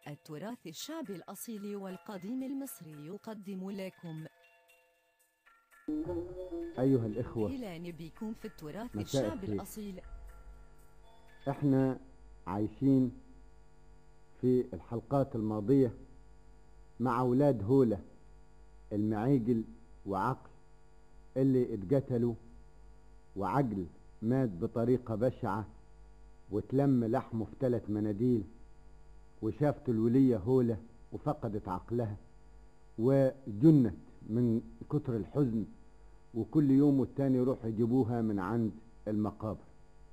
التراث الشعبي الأصيل والقديم المصري يقدم لكم أيها الإخوة إلى بكم في التراث مساء الشعبي الخير. الأصيل إحنا عايشين في الحلقات الماضية مع أولاد هولة المعيجل وعقل اللي اتقتلوا وعجل مات بطريقة بشعة وتلم لحمه في ثلاث مناديل وشافت الولية هولة وفقدت عقلها وجنت من كتر الحزن وكل يوم والتاني يروحوا يجيبوها من عند المقابر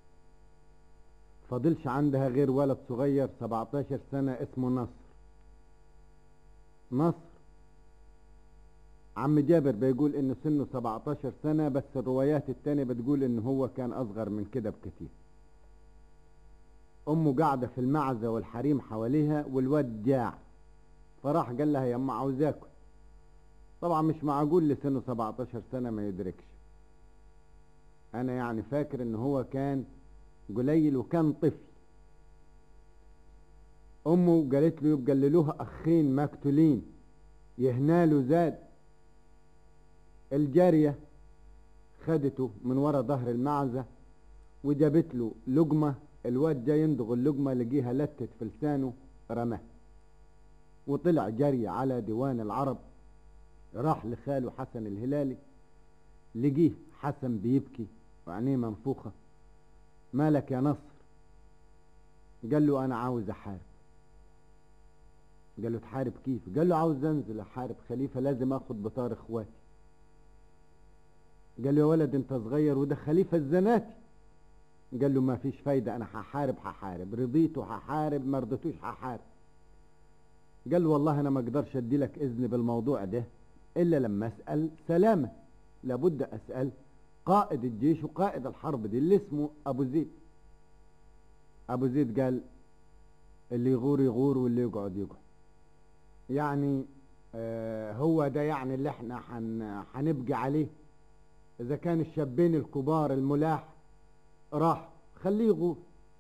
فضلش عندها غير ولد صغير 17 سنة اسمه نصر نصر عم جابر بيقول انه سنه 17 سنة بس الروايات التانية بتقول انه هو كان اصغر من كده بكتير امه قاعدة في المعزة والحريم حواليها والواد جاع فراح قال لها يا اما عاوز اكل طبعا مش معقول اللي سنه 17 سنة ما يدركش انا يعني فاكر ان هو كان قليل وكان طفل امه قالت له يبقى اللي له اخين مقتولين يهناله زاد الجارية خدته من ورا ظهر المعزة وجابت له لقمة الواد جاي يندغ اللقمة لقيها لتت في لسانه رماه وطلع جري على ديوان العرب راح لخاله حسن الهلالي لقيه حسن بيبكي وعينيه منفوخة مالك يا نصر قال له انا عاوز احارب قال له تحارب كيف قال له عاوز انزل احارب خليفة لازم اخد بطار اخواتي قال له يا ولد انت صغير وده خليفة الزناتي قال له ما فيش فايدة انا هحارب هحارب رضيته هحارب ما رضيتوش هحارب قال له والله انا ما اقدرش ادي لك اذن بالموضوع ده الا لما اسأل سلامة لابد اسأل قائد الجيش وقائد الحرب دي اللي اسمه ابو زيد ابو زيد قال اللي يغور يغور واللي يقعد يقعد يعني آه هو ده يعني اللي احنا حن هنبقي عليه اذا كان الشابين الكبار الملاح راح خليه يغور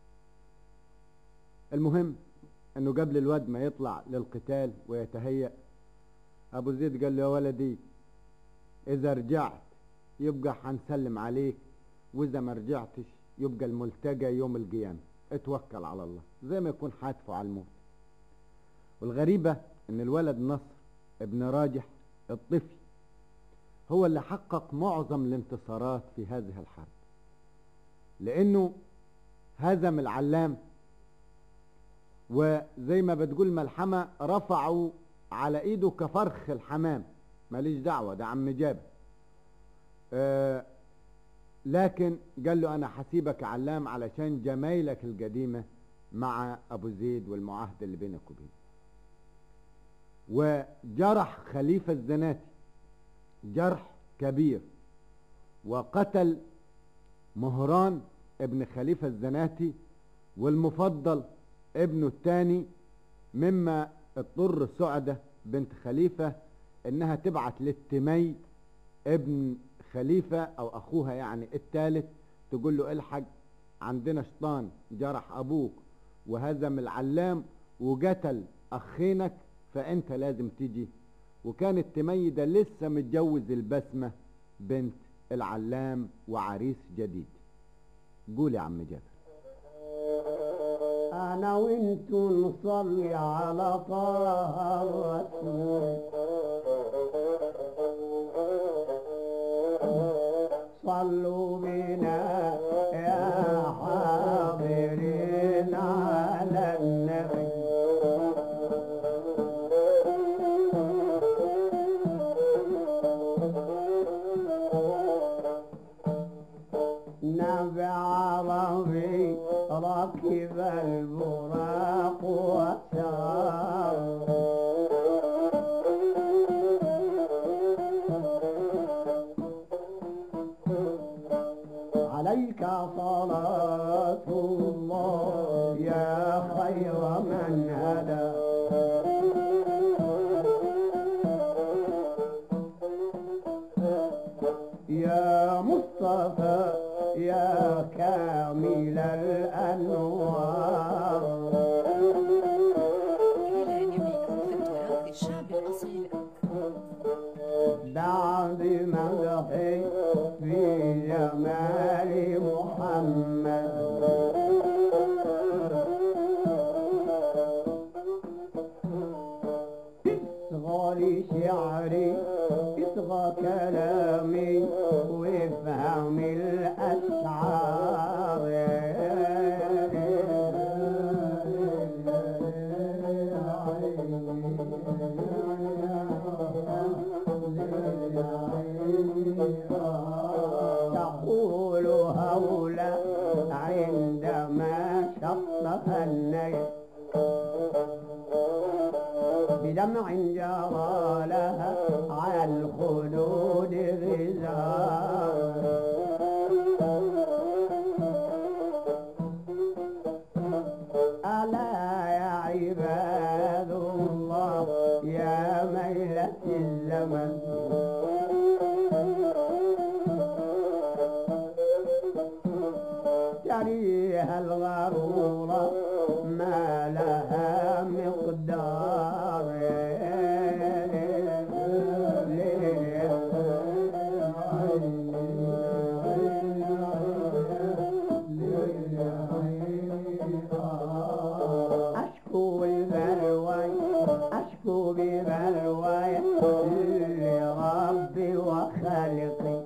المهم انه قبل الواد ما يطلع للقتال ويتهيأ ابو زيد قال له يا ولدي اذا رجعت يبقى هنسلم عليك واذا ما رجعتش يبقى الملتقى يوم القيامة اتوكل على الله زي ما يكون حاتفه على الموت والغريبة ان الولد نصر ابن راجح الطفل هو اللي حقق معظم الانتصارات في هذه الحرب لانه هزم العلام وزي ما بتقول ملحمة رفعوا على ايده كفرخ الحمام ماليش دعوة ده عم جابر آه لكن قال له انا حسيبك علام علشان جمايلك القديمة مع ابو زيد والمعاهدة اللي بينك وبينه وجرح خليفة الزناتي جرح كبير وقتل مهران ابن خليفة الزناتي والمفضل ابنه الثاني مما اضطر سعدة بنت خليفة انها تبعت للتمي ابن خليفة او اخوها يعني الثالث تقول له الحق عندنا شيطان جرح ابوك وهزم العلام وقتل اخينك فانت لازم تيجي وكان التمي ده لسه متجوز البسمة بنت العلام وعريس جديد قول يا عم جابر انا وانتو نصلي على طه الرسول صلوا بنا يا حاضرين على النبي نبي عربي ركب البراق وسار عليك صلاة الله يا خير من هدى يا مصطفى يا كامل الأنوار بدمع جرى لها على الخلود غزال ألا يا عباد الله يا ميلة الزمن تريها الغرورة ما لها مقدار أشكو البلوى أشكو ببلوى لربي وخالقي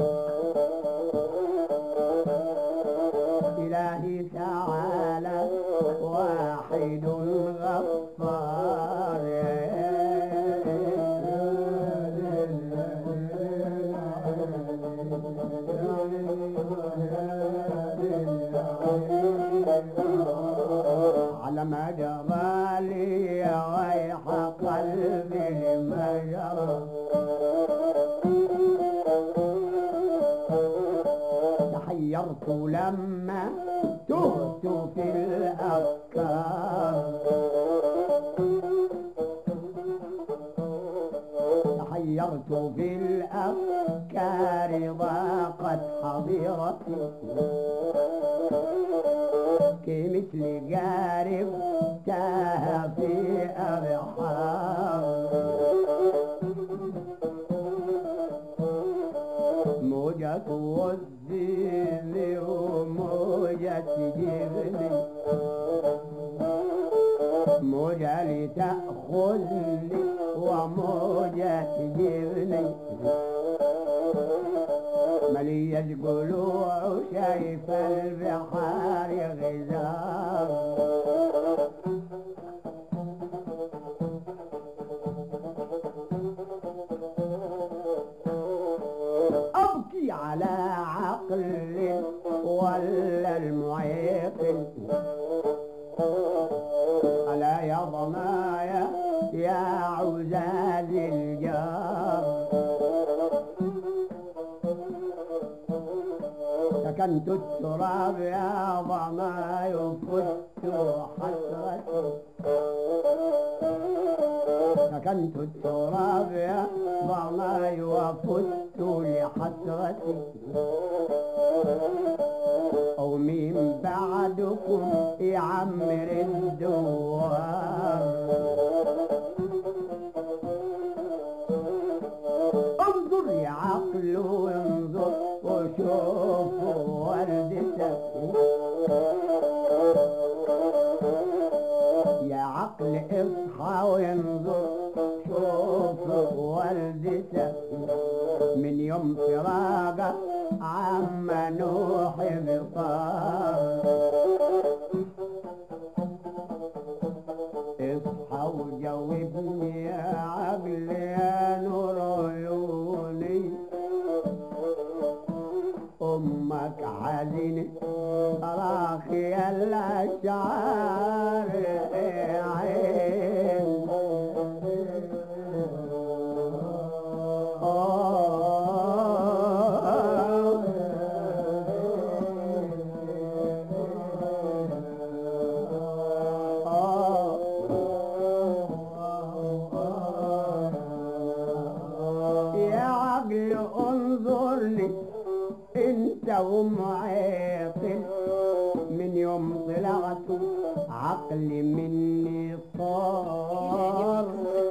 إلهي تعالى واحد غفار على ما جرى لي ويح قلبي ما جرى تحيرت لما تهت في الأفكار تحيرت في الأفكار ضاقت حضيرتي كمثل جارب تاه في أبحار موجة والزين وموجة جبني موجة لتأخذني وموجة جبني ملية قلوع شايف البحار غزار أبكي على عقل ولا المعيقل ألا يا ضنايا يا عزاز الجار سكنت التراب يا ضنايا فت حسرتي سكنت التراب يا ضناي وفت لحسرتي أو من بعدكم يعمر الدوار انظر يا عقل وانظر وشوف والدتك يا عقل اصحى وانظر شوف والدتك من يوم فراقك عم نوح بطار اصحى وجاوبني يا عقل يا نور عيوني امك حزينه راخي الاشعار عين يا عقل انظرني انت ومعيقل من يوم طلعت عقلي مني صار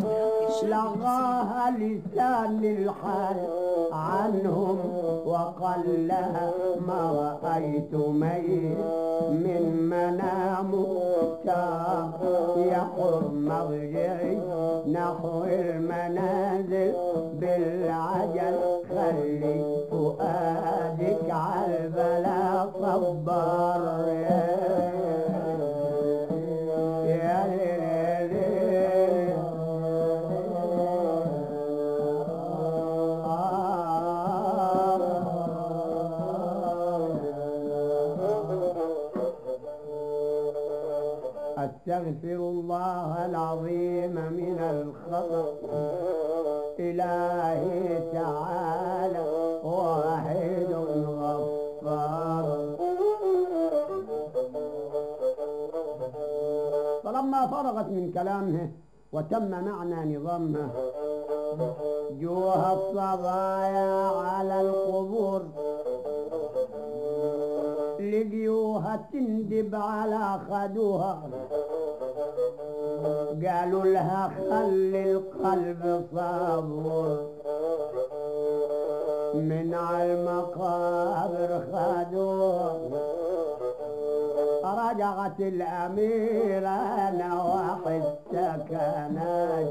لغاها لسان الحال عنهم وقال لها ما رأيت ميت من منام شاق يقر مرجعي نحو المنازل بالعجل خلي فؤادك عالبلا صبر يا ليل استغفر أستغفر الله العظيم من الخطأ إلهي تعالى واحد غفار فلما فرغت من كلامه وتم معنى نظامها جوها الصبايا على القبور لقيوها تندب على خدوها قالوا لها خلي القلب صبور من على المقابر خدوها رجعت الأميرة نواحي السكنات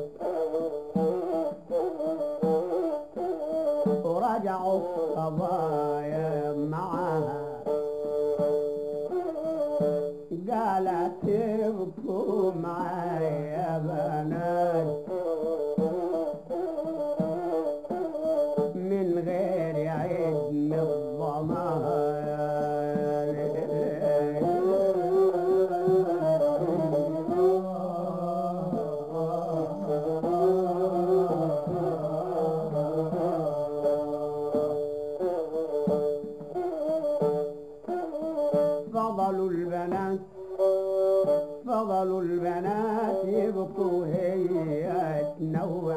ورجعوا الصبايا معها قالت ابكوا معي يا بنات من غير عيد من فضلوا البنات فضلوا البنات يبكوا هي تنوح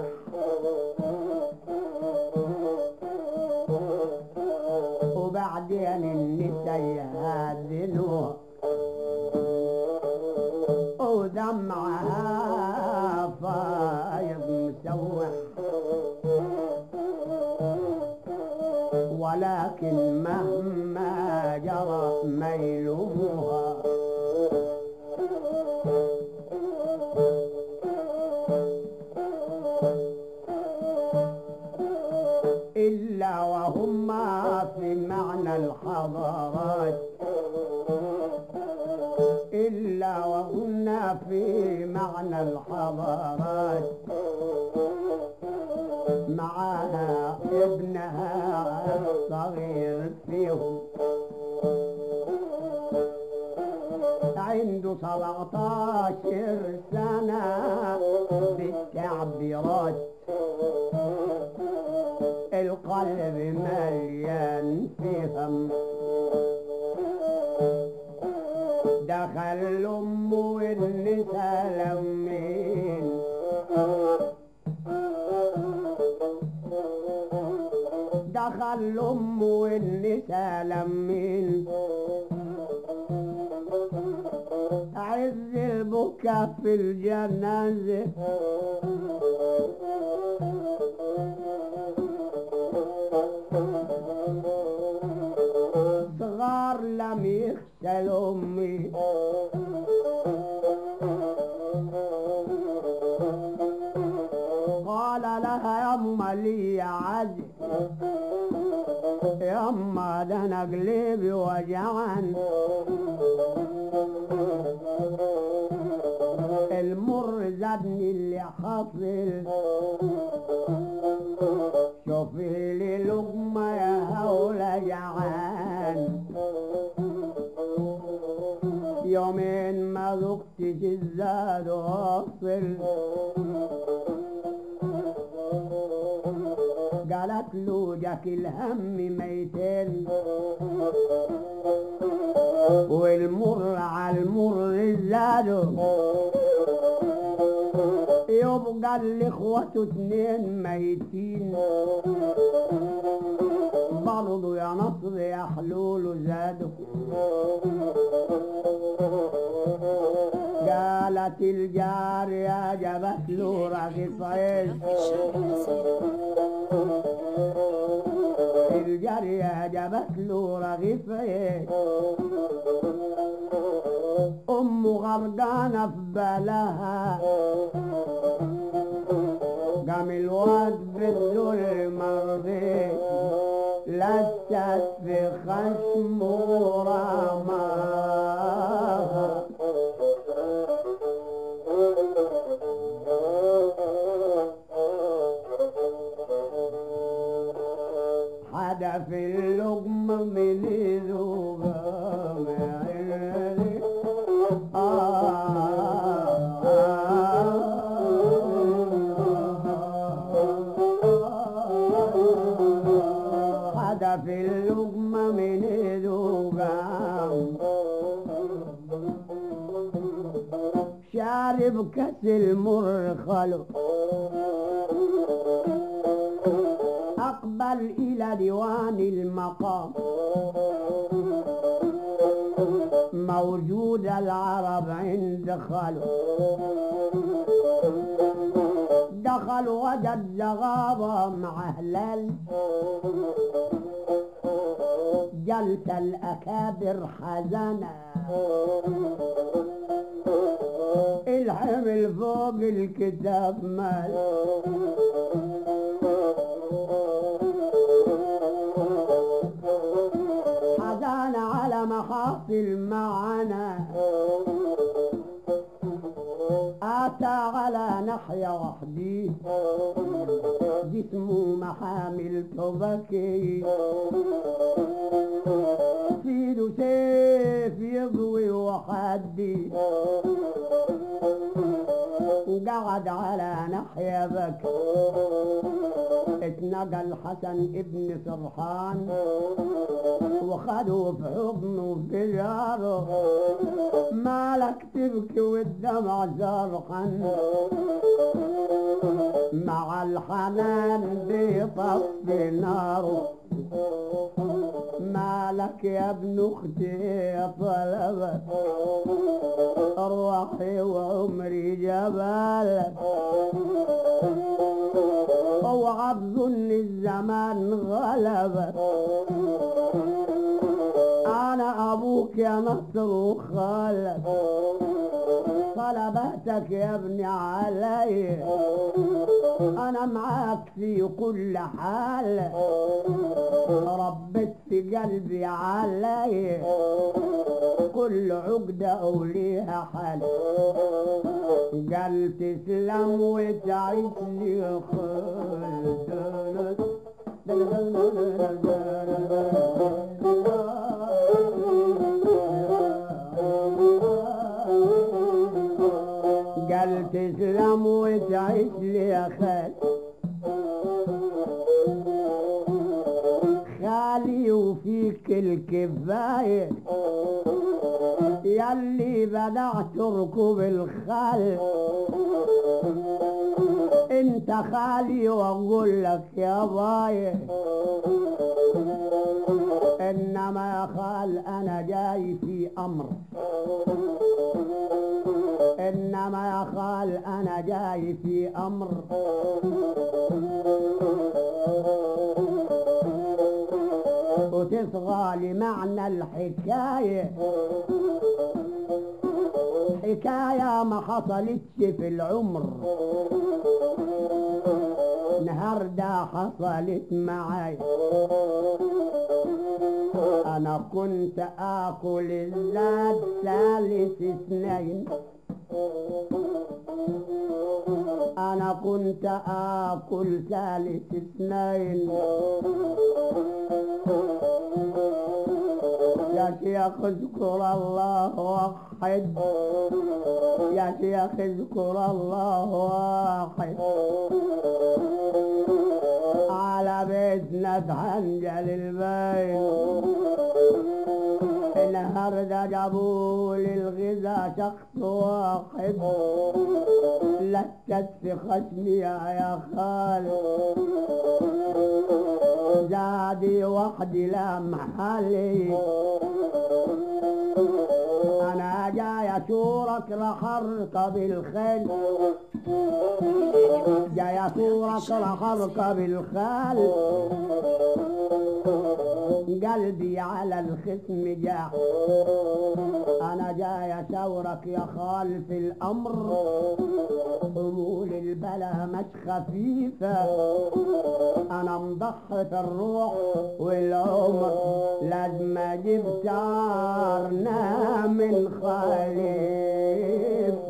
وبعدين النساء يهادنوها ودمعها فايض مسوح ولكن مهما جرى ما يلومها إلا وهم في معنى الحضارات إلا وهن في معنى الحضارات معاها ابنها الصغير فيهم عنده سبعتاشر سنة بالتعبيرات القلب مليان فهم دخل أمه والنساء لمين دخل أمه والنساء لمين عز البكا في الجنازة صغار لم يخشى أمي قال لها يما لي يا عزي يما ده انا قلبي وجعان المر زادني اللي حاصل شوفي لي لقمة يا هولة جعان يومين ما ذقتش الزاد واصل قالت له جاك الهم ميتين والمر على المر زادوا يبقى الاخوة اتنين ميتين برضو يا نصر يا حلول زادوا قالت الجارية جابت له رغيفين الجارية جابت له رغيفين أم غرقانة في بلاها قام الواد بالذل مرضي لست في خشم ورماها حدا في اللقمة من ذوبها آه كاس المر خلو أقبل إلى ديوان المقام موجود العرب عند خلو دخل وجد زغابة مع هلال جلس الأكابر حزنا الحمل فوق الكتاب مال حزان على محاصل معنا أتى على ناحية وحدي جسمه محامل تبكي سيده سيف يضوي وحدي وقعد على ناحية بكي اتنقل حسن ابن سرحان وخدوا في حضنه في جاره مالك تبكي والدمع زرقا مع الحنان بيطفي ناره مالك يا ابن اختي طلبت روحي وعمري جبالك اوعى تظن الزمان غلبك انا ابوك يا نصر وخالك طلباتك يا ابني علي انا معاك في كل حال ربت في قلبي علي كل عقدة أوليها حل قال تسلم وتعيش لي قال تسلم وتعيش لي يا خال خالي وفيك الكفاية ياللي بدعت ركوب الخال انت خالي واقول لك يا باي انما يا خال انا جاي في امر انما يا خال انا جاي في امر وتصغى لمعنى الحكاية حكاية ما حصلتش في العمر النهاردة حصلت معاي أنا كنت آكل الزاد ثالث اثنين أنا كنت آكل ثالث اثنين يا شيخ اذكر الله واحد يا شيخ اذكر الله واحد على بيتنا تهنجل البيت النهارده جابوا لي الغذا شخص واحد لكت في خشمي يا خال زادي وحدي لا محلي انا جاي اشورك رح اركب الخيل جاي اشورك رح اركب الخيل قلبي على الخصم جاع انا جاي اشاورك يا خال في الامر حمول البلا مش خفيفة انا مضحي في الروح والعمر لازم اجيب شعرنا من خليفة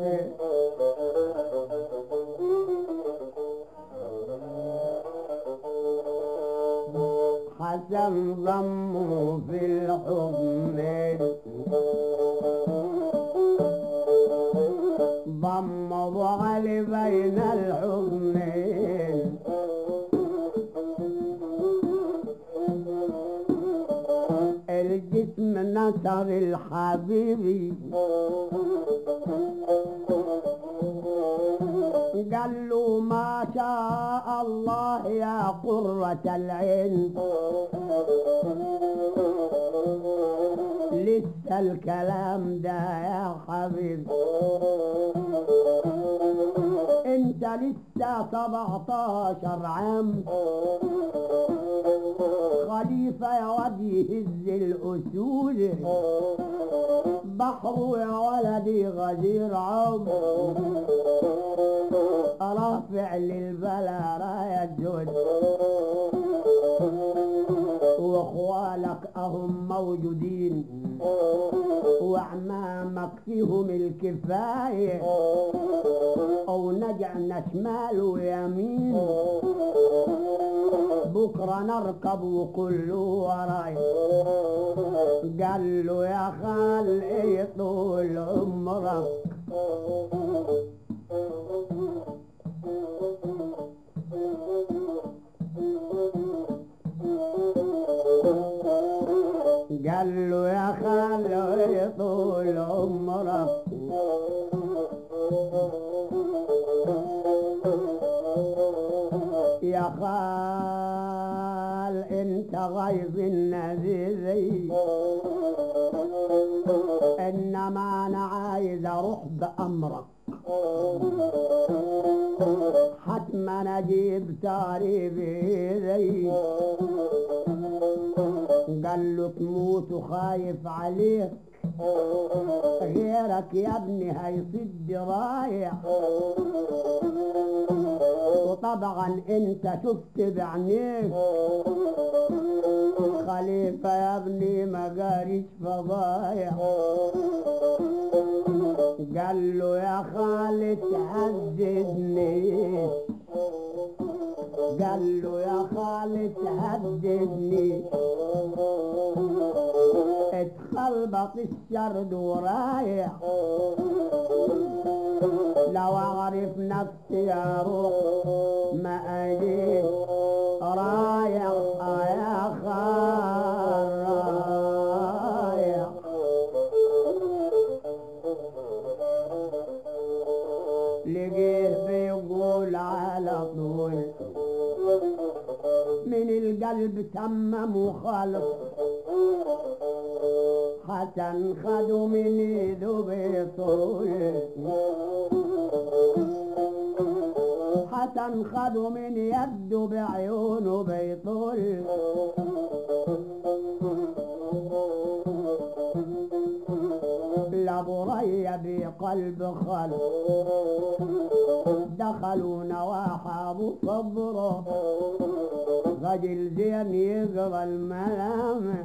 حسن ضمه في الحضن ضم ابو علي بين الحضنين الجسم نصر الحبيبي قال له ما شاء الله يا قرة العين لسه الكلام ده يا حبيبي انت لسه 17 عام خليفة يا واد يهز الأسود بحر يا ولدي غدير عمر رافع للبلا راية جود واخوالك اهم موجودين واعمامك فيهم الكفاية او نجعنا شمال ويمين بكرة نركب وكله وراي قال له يا خال طول عمرك قال له يا خال طول عمرك يا خال انت غيظ النذيذي انما انا عايز اروح بامرك حتما اجيب تاري بايدي قال له تموت وخايف عليك غيرك يا ابني هيصد رايح وطبعا انت شفت بعينيك خليفة يا ابني ما قاريش فضايح قال له يا خالد هددني قال له يا خالد هددني اتخلبط الشرد ورايح لو اعرف نفسي يا روح ما اجيت رايح يا خال رايح لقيه بيقول على طول من القلب تمم وخالص حسن خدوا من ايده بيطول حسن خدوا من يده بعيونه بيطول لبرية بقلب خلق دخلوا نواحى ابو صبره رجل زين يقرا الملامح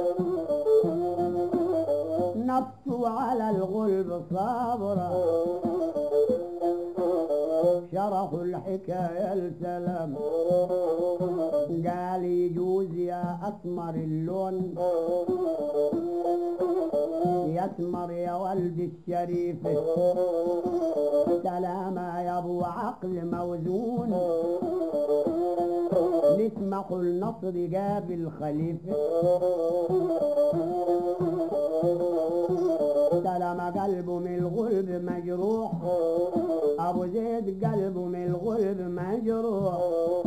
نفسه على الغلب صابرة شرحوا الحكاية السلام قال يجوز يا أسمر اللون يسمر يا ولد الشريف سلامة يا ابو عقل موزون نسمح النصر جاب الخليفة سلام قلبه من الغلب مجروح ابو زيد قلبه من الغلب مجروح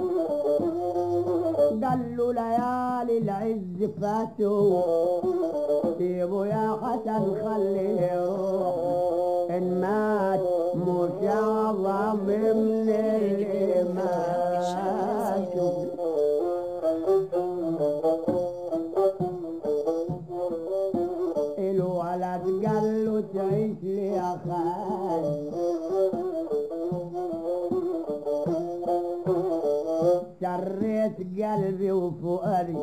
قال له ليالي العز فاتوا سيبوا يا حسن خليه يروح ان مات مش اعظم من اللي ماتوا الولد قال له تعيش لي يا خال سريت قلبي وفؤادي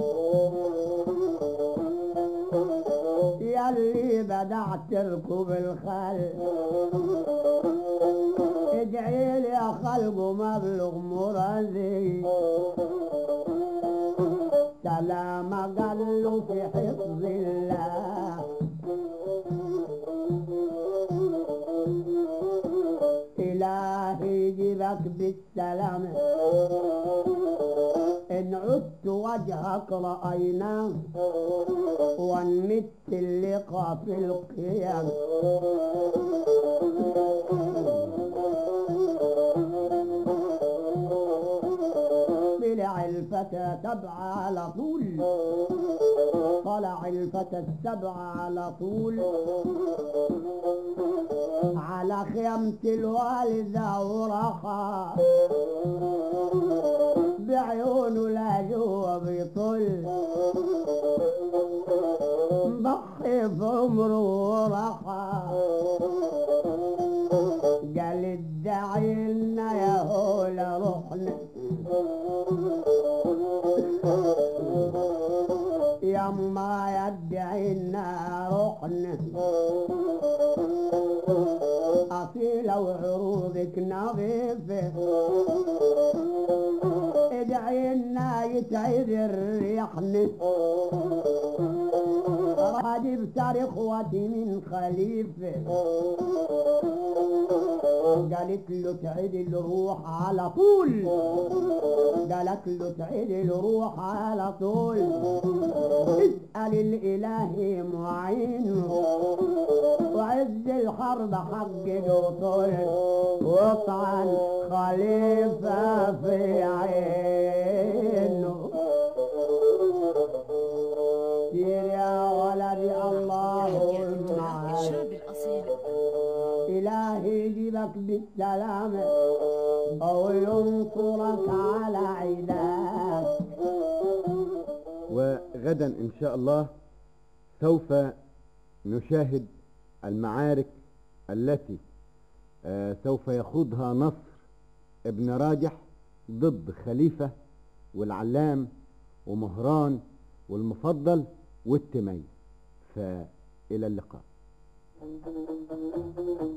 ياللي بدعت تركب الخل ادعي لي يا خلق مبلغ مرادي سلام قال له في حفظ الله إلهي يجيبك بالسلامة إن عدت وجهك رأيناه ونمت اللقاء في القيام الفتى سبعة على طول طلع الفتى السبعة على طول على خيمة الوالدة ورخى بعيونه لا جوا بيطل مضخي في عمره ورخى قال ادعي لنا يا هولا رحنا يما يدعي لنا رحنا أصيلة وعروضك نظيفة ادعي لنا يتعذ الريحنا راجب تاريخ اخوتي من خليفه قالت له تعدل روح على طول قالت له تعدل روح على طول اسأل الإله معين وعز الحرب حقق طول واطعن خليفة في عينه سير يا ولدي الله يأتي الشاب الأصيل إلهي يجيبك بالسلامة أو ينصرك على عداك وغدا إن شاء الله سوف نشاهد المعارك التي آه، سوف يخوضها نصر ابن راجح ضد خليفة والعلام ومهران والمفضل والتميم فإلى اللقاء